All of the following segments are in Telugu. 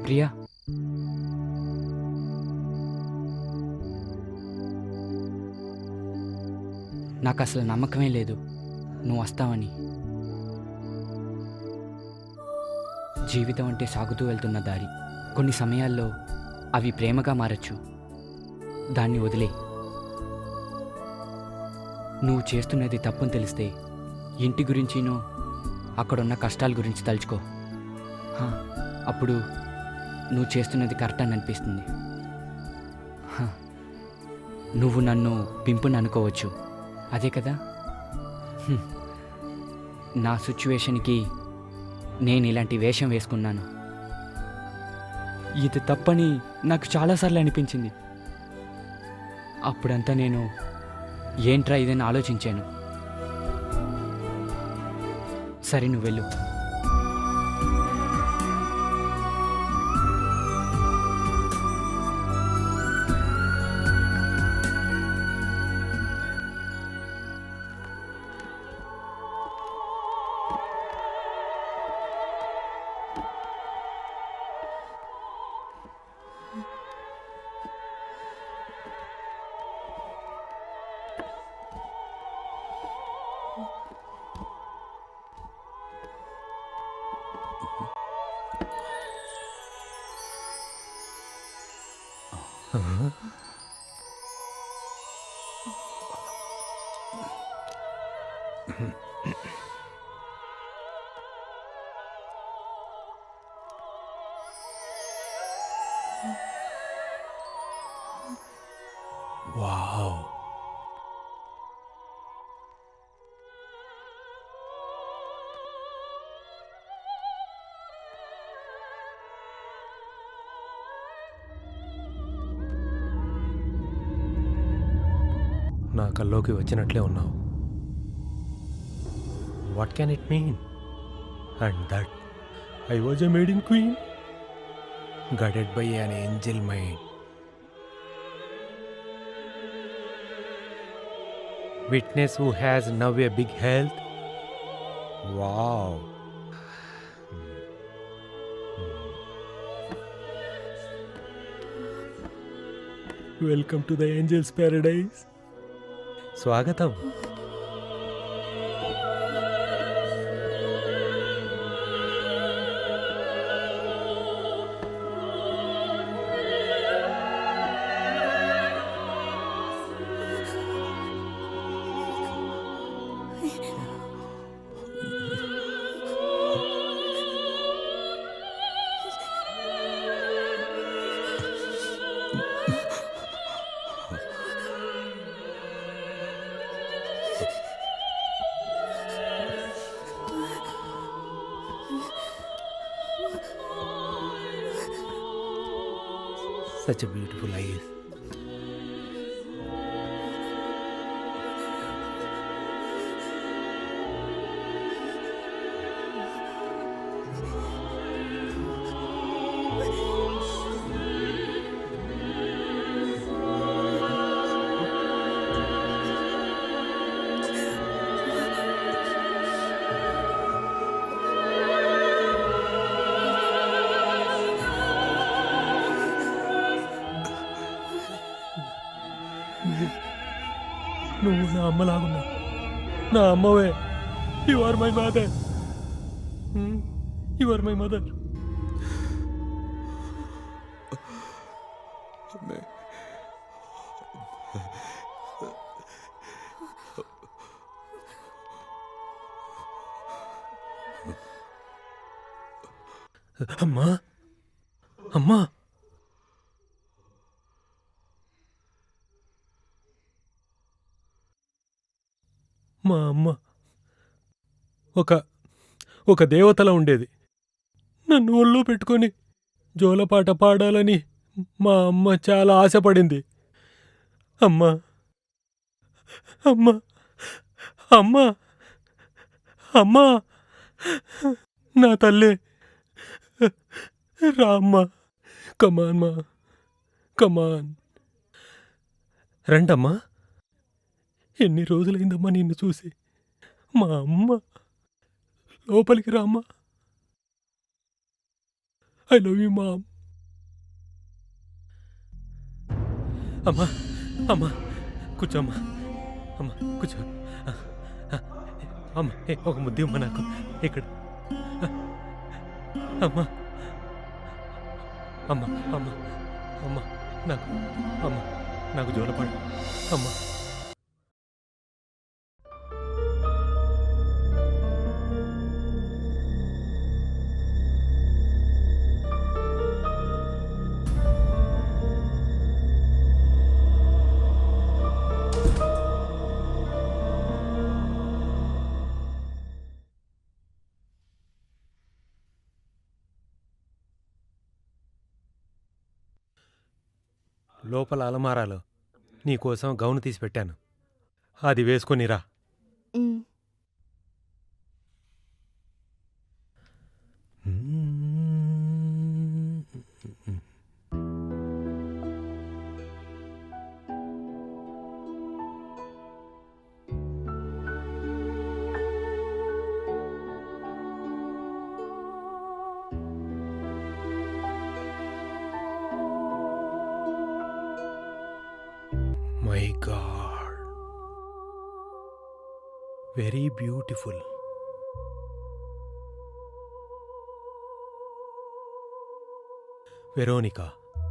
ప్రియా నాకు అసలు నమ్మకమే లేదు నువ్వు వస్తావని జీవితం అంటే సాగుతూ వెళ్తున్న దారి కొన్ని సమయాల్లో అవి ప్రేమగా మారచ్చు దాన్ని వదిలే నువ్వు చేస్తున్నది తప్పని తెలిస్తే ఇంటి గురించినో అక్కడున్న కష్టాల గురించి తలుచుకో హా, అప్పుడు నువ్వు చేస్తున్నది కరెక్ట్ అని అనిపిస్తుంది హా, నువ్వు నన్ను పింపుని అనుకోవచ్చు అదే కదా హ్మ్. నా సిచ్యువేషన్కి నేను ఇలాంటి వేషం వేసుకున్నాను ఇది తప్పని నాకు చాలాసార్లు అనిపించింది అప్పుడంతా నేను ఏంట్రా ఇదని ఆలోచించాను సరే నువ్వు వెళ్ళు వావ్ నా కల్లోకి వచ్చినట్లే ఉన్నావు what can it mean and that I was a made in queen guided by an angel mind witness who has now a big health. Wow. Welcome to the angels paradise స్వాగతం Such a beautiful eyes. నువ్వు నా అమ్మలాగున్నావు నా అమ్మవే you are my mother you are my mother అమ్మా అమ్మా మా అమ్మ ఒక ఒక దేవతలా ఉండేది నన్ను ఒళ్ళో పెట్టుకొని జోలపాట పాడాలని మా అమ్మ చాలా ఆశపడింది అమ్మ అమ్మ అమ్మ అమ్మ నా తల్లే రామ్మ కమాన్ మా కమాన్ రండమ్మా ఎన్ని రోజులైందమ్మా నిన్ను చూసి మా అమ్మ లోపలికి రామ్మా ఐ లవ్ యూ మామ్ అమ్మా అమ్మా కూర్చో అమ్మా అమ్మా కూర్చో ఆ, ఆ, అమ్మా ఏ, ఒక ముద్దు ఇవ్వమ్మా నాకు ఇక్కడ ఆ, అమ్మా అమ్మా అమ్మా అమ్మా నాకు అమ్మా నాకు జోలపడు అమ్మా లోపల అలమారాలో నీకోసం గౌను తీసి పెట్టాను అది వేసుకొని రా um. My god very beautiful Veronica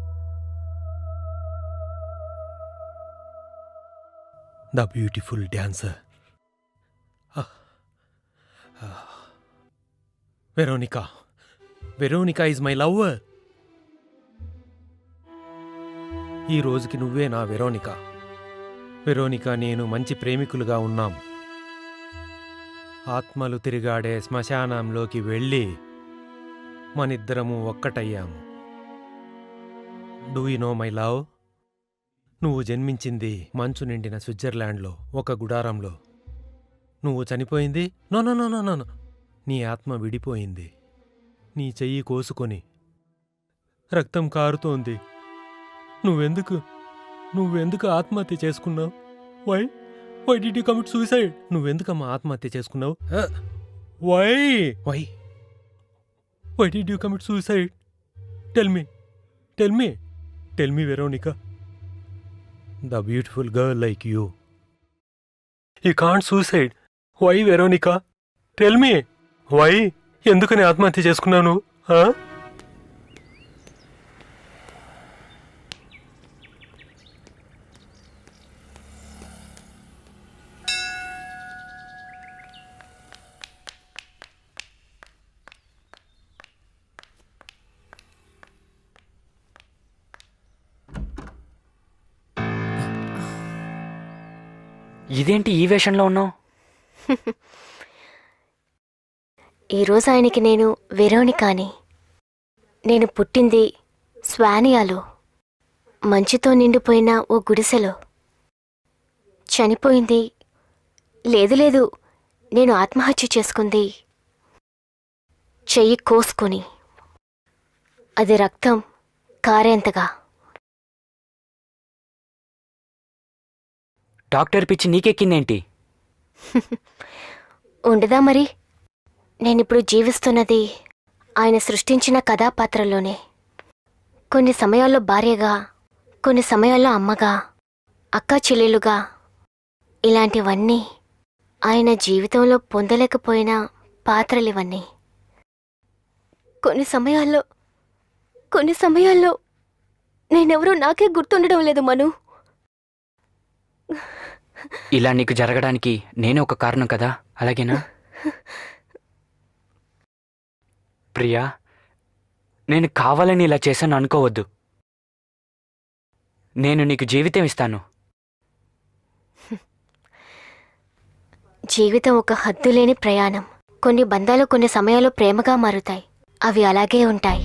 the beautiful dancer Veronica Veronica is my lover ఈ రోజుకి నువ్వే నా వెరోనికా వెరోనికా నేను మంచి ప్రేమికులుగా ఉన్నాం ఆత్మలు తిరిగాడే శ్మశానంలోకి వెళ్ళి మనిద్దరము ఒక్కటయ్యాము do you know my love నువ్వు జన్మించింది మంచు నిండిన స్విట్జర్లాండ్లో ఒక గుడారంలో నువ్వు చనిపోయింది no no no no no no. నీ ఆత్మ విడిపోయింది నీ చెయ్యి కోసుకొని రక్తం కారుతోంది నువ్వెందుకు నువ్వెందుకు ఆత్మహత్య చేసుకున్నావు why why did you commit suicide నువ్వెందుకమ్మా ఆత్మహత్య చేసుకున్నావు why why why did you commit suicide tell me tell me tell me Veronica the beautiful girl like you you can't suicide why Veronica tell me why ఎందుకని ఆత్మహత్య చేసుకున్నాను ఆ? ఇదేంటి ఈ వేషంలో ఉన్నావు ఈరోజు ఆయనకి నేను వెరోనికాని నేను పుట్టింది స్వానియాలో మంచుతో నిండిపోయిన ఓ గుడిసెలో చనిపోయింది లేదు లేదు నేను ఆత్మహత్య చేసుకుంది చెయ్యి కోసుకొని అది రక్తం కారేంతగా డాక్టర్ పిచ్చి నీకెక్కిందేంటి ఉండదా మరి నేనిప్పుడు జీవిస్తున్నది ఆయన సృష్టించిన కథాపాత్రలోనే కొన్ని సమయాల్లో భార్యగా కొన్ని సమయాల్లో అమ్మగా అక్కా చెల్లెలుగా ఇలాంటివన్నీ ఆయన జీవితంలో పొందలేకపోయిన పాత్రలివన్నీ కొన్ని సమయాల్లో కొన్ని సమయాల్లో నేనెవరూ నాకే గుర్తుండడం లేదు మను ఇలా నీకు జరగడానికి నేనే ఒక కారణం కదా అలాగేనా ప్రియా నేను కావాలని ఇలా చేశాను అనుకోవద్దు నేను నీకు జీవితం ఇస్తాను జీవితం ఒక హద్దులేని ప్రయాణం కొన్ని బంధాలు కొన్ని సమయాల్లో ప్రేమగా మారుతాయి అవి అలాగే ఉంటాయి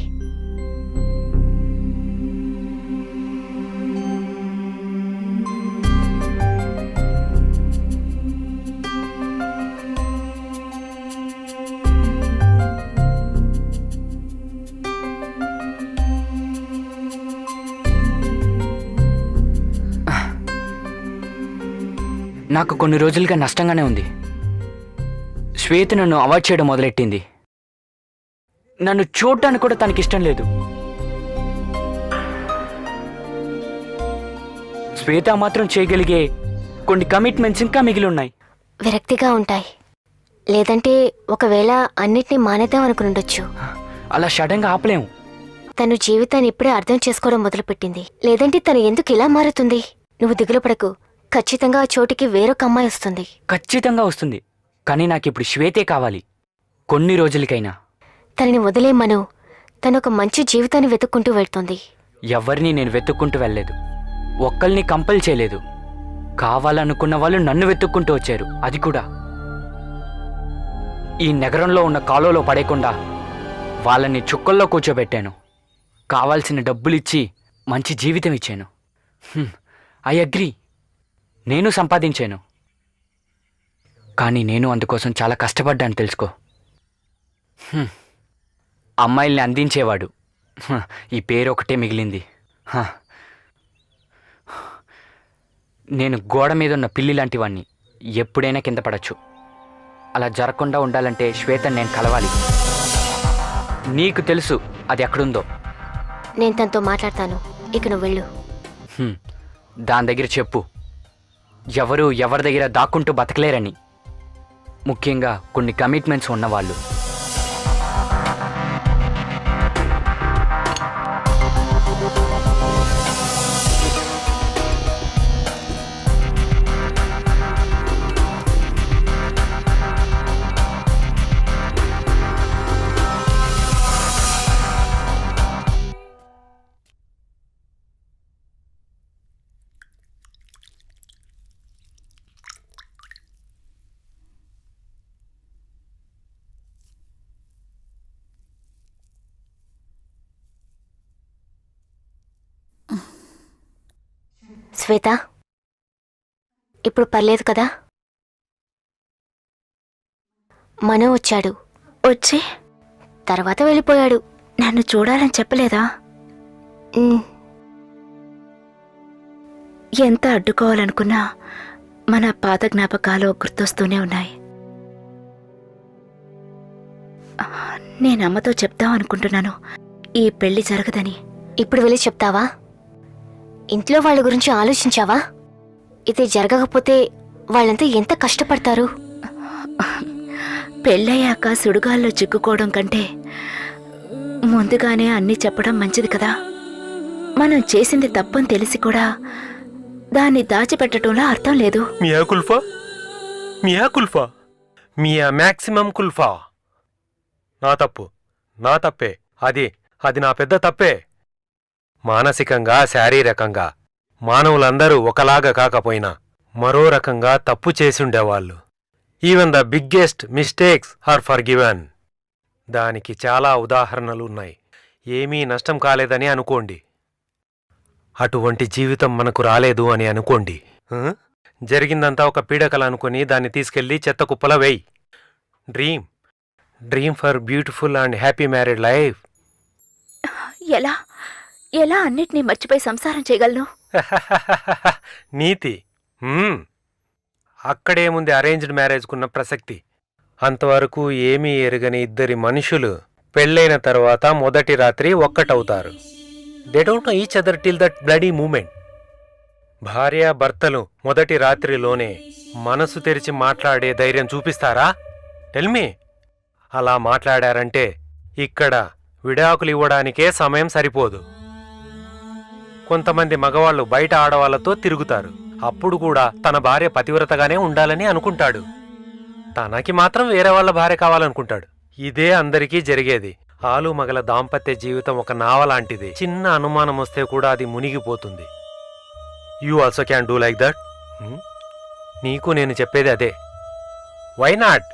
నాకు కొన్ని రోజులుగా నష్టంగానే ఉంది శ్వేత నన్ను అవాయిడ్ చేయడం మొదలెట్టింది నన్ను చూడటానికి కూడా తనకి ఇష్టం లేదు శ్వేత మాత్రం చేయగలిగే కొన్ని కమిట్మెంట్స్ ఇంకా మిగిలి ఉన్నాయి విరక్తిగా ఉంటాయి లేదంటే ఒకవేళ అన్నిటినీ మానేద్దాం అనుకునుండొచ్చు అలా సడన్గా ఆపలేము తను జీవితాన్ని ఇప్పుడే అర్థం చేసుకోవడం మొదలుపెట్టింది లేదంటే తను ఎందుకు ఇలా మారుతుంది నువ్వు దిగులు పడకు ఖచ్చితంగా ఆ చోటికి వేరొక అమ్మాయి వస్తుంది ఖచ్చితంగా వస్తుంది కానీ నాకు ఇప్పుడు శ్వేతే కావాలి కొన్ని రోజులకైనా తనని వదిలేమను తను ఒక మంచి జీవితాన్ని వెతుక్కుంటూ వెళ్తుంది ఎవరిని నేను వెతుక్కుంటూ వెళ్ళలేదు ఒక్కల్ని కంపల్ చేయలేదు కావాలనుకున్న వాళ్ళు నన్ను వెతుక్కుంటూ వచ్చారు అది కూడా ఈ నగరంలో ఉన్న కాలువలో పడేయకుండా వాళ్ళని చుక్కల్లో కూర్చోబెట్టాను కావాల్సిన డబ్బులిచ్చి మంచి జీవితం ఇచ్చాను ఐ అగ్రి నేను సంపాదించాను కానీ నేను అందుకోసం చాలా కష్టపడ్డాను తెలుసుకో హ్మ్. అమ్మాయిల్ని అందించేవాడు హ, ఈ పేరు ఒకటే మిగిలింది హ. నేను గోడ మీద ఉన్న పిల్లి లాంటి వాణ్ణి ఎప్పుడైనా కింద పడచ్చు అలా జరగకుండా ఉండాలంటే శ్వేత నేను కలవాలి నీకు తెలుసు అది ఎక్కడుందో నేను తనతో మాట్లాడతాను ఇక నువ్వు వెళ్ళు హ్మ్. దాని దగ్గర చెప్పు ఎవరు ఎవరి దగ్గర దాక్కుంటూ బతకలేరని ముఖ్యంగా కొన్ని కమిట్మెంట్స్ ఉన్నవాళ్ళు శ్వేత ఇప్పుడు పర్లేదు కదా మనో వచ్చాడు వచ్చి తర్వాత వెళ్ళిపోయాడు నన్ను చూడాలని చెప్పలేదా ఉమ్, ఎంత అడ్డుకోవాలనుకున్నా మన పాత జ్ఞాపకాలు గుర్తొస్తూనే ఉన్నాయి ఆ, నేను అమ్మతో చెప్దాం అనుకుంటున్నాను ఈ పెళ్లి జరగదని ఇప్పుడు వెళ్ళి చెప్తావా ఇంట్లో వాళ్ళ గురించి ఆలోచించావా ఇది జరగకపోతే వాళ్ళంతా ఎంత కష్టపడతారు పెళ్ళయ్యాక సుడుగాల్లో చిక్కుకోవడం కంటే ముందుగానే అన్నీ చెప్పడం మంచిది కదా మనం చేసింది తప్పని తెలిసి కూడా దాన్ని దాచిపెట్టడంలో అర్థం లేదు మియా కుల్ఫా మియా కుల్ఫా మియా మ్యాక్సిమం కుల్ఫా నా తప్పు నా తప్పే అది అది నా పెద్ద తప్పే మానసికంగా శారీరకంగా మానవులందరూ ఒకలాగా కాకపోయినా మరో రకంగా తప్పు చేసుండేవాళ్ళు even the biggest mistakes are forgiven దానికి చాలా ఉదాహరణలు ఉన్నాయి ఏమీ నష్టం కాలేదని అనుకోండి అటువంటి జీవితం మనకు రాలేదు అని అనుకోండి ఆ? జరిగిందంతా ఒక పీడకల అనుకుని దాన్ని తీసుకెళ్లి చెత్త కుప్పల వేయ్ dream dream for beautiful and happy married life ఎలా ఎలా అన్నిటినీ మర్చిపోయి సంసారం చేయగలను నీతి మ్మ్. అక్కడేముంది అరేంజ్డ్ మ్యారేజ్కున్న ప్రసక్తి అంతవరకు ఏమీ ఎరగని ఇద్దరి మనుషులు పెళ్ళైన తర్వాత మొదటి రాత్రి ఒక్కటవుతారు they don't know each other till that bloody moment భార్య భర్తలు మొదటి రాత్రిలోనే మనసు తెరిచి మాట్లాడే ధైర్యం చూపిస్తారా టెల్మీ అలా మాట్లాడారంటే ఇక్కడ విడాకులు ఇవ్వడానికే సమయం సరిపోదు కొంతమంది మగవాళ్ళు బయట ఆడవాళ్లతో తిరుగుతారు అప్పుడు కూడా తన భార్య పతివ్రతగానే ఉండాలని అనుకుంటాడు తనకి మాత్రం వేరే వాళ్ళ భార్య కావాలనుకుంటాడు ఇదే అందరికీ జరిగేది ఆలు మగల దాంపత్య జీవితం ఒక నావ లాంటిది చిన్న అనుమానం వస్తే కూడా అది మునిగిపోతుంది you also can do like that నీకు నేను చెప్పేది అదే వై నాట్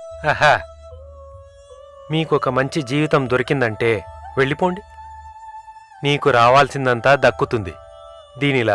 మీకు ఒక మంచి జీవితం దొరికిందంటే వెళ్ళిపోండి నీకు రావాల్సిందంతా దక్కుతుంది దీనిలా